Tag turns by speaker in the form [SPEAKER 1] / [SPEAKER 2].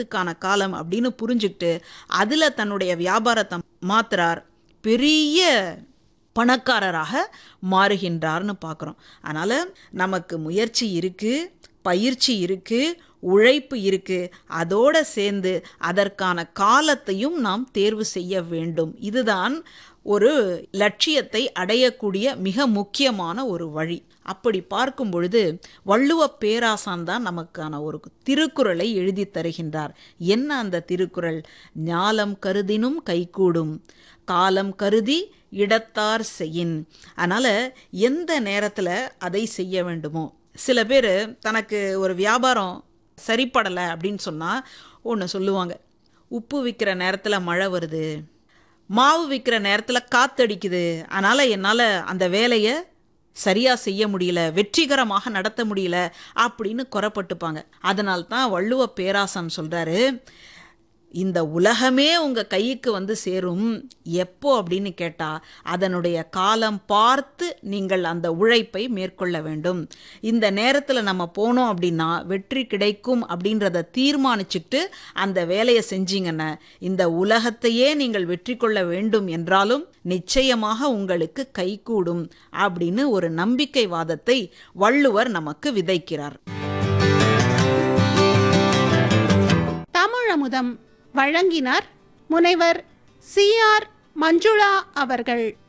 [SPEAKER 1] லாபத்துக்கான காலம் அப்படின்னு புரிஞ்சுக்கிட்டு அதில் தன்னுடைய வியாபாரத்தை மாத்துறார் பெரிய பணக்காரராக மாறுகின்றார்னு பார்க்குறோம் அதனால் நமக்கு முயற்சி இருக்குது பயிற்சி இருக்குது உழைப்பு இருக்குது அதோடு சேர்ந்து அதற்கான காலத்தையும் நாம் தேர்வு செய்ய வேண்டும் இதுதான் ஒரு லட்சியத்தை அடையக்கூடிய மிக முக்கியமான ஒரு வழி அப்படி பார்க்கும் பொழுது வள்ளுவ பேராசான் தான் நமக்கான ஒரு திருக்குறளை எழுதி தருகின்றார் என்ன அந்த திருக்குறள் ஞாலம் கருதினும் கைகூடும் காலம் கருதி இடத்தார் செய்யின் அதனால் எந்த நேரத்தில் அதை செய்ய வேண்டுமோ சில பேர் தனக்கு ஒரு வியாபாரம் சரிப்படலை அப்படின்னு சொன்னால் ஒன்று சொல்லுவாங்க உப்பு விற்கிற நேரத்தில் மழை வருது மாவு விற்கிற நேரத்தில் காத்தடிக்குது அதனால் என்னால் அந்த வேலையை சரியாக செய்ய முடியல வெற்றிகரமாக நடத்த முடியல அப்படின்னு குறப்பட்டுப்பாங்க அதனால்தான் வள்ளுவ பேராசன் சொல்கிறாரு இந்த உலகமே உங்கள் கைக்கு வந்து சேரும் எப்போ அப்படின்னு கேட்டால் அதனுடைய காலம் பார்த்து நீங்கள் அந்த உழைப்பை மேற்கொள்ள வேண்டும் இந்த நேரத்தில் நம்ம போனோம் அப்படின்னா வெற்றி கிடைக்கும் அப்படின்றத தீர்மானிச்சுக்கிட்டு அந்த வேலையை செஞ்சீங்கன்னா இந்த உலகத்தையே நீங்கள் வெற்றி கொள்ள வேண்டும் என்றாலும் நிச்சயமாக உங்களுக்கு கைகூடும் அப்படின்னு ஒரு நம்பிக்கை வாதத்தை வள்ளுவர் நமக்கு விதைக்கிறார்
[SPEAKER 2] தமிழமுதம் வழங்கினார் முனைவர் சி ஆர் மஞ்சுளா அவர்கள்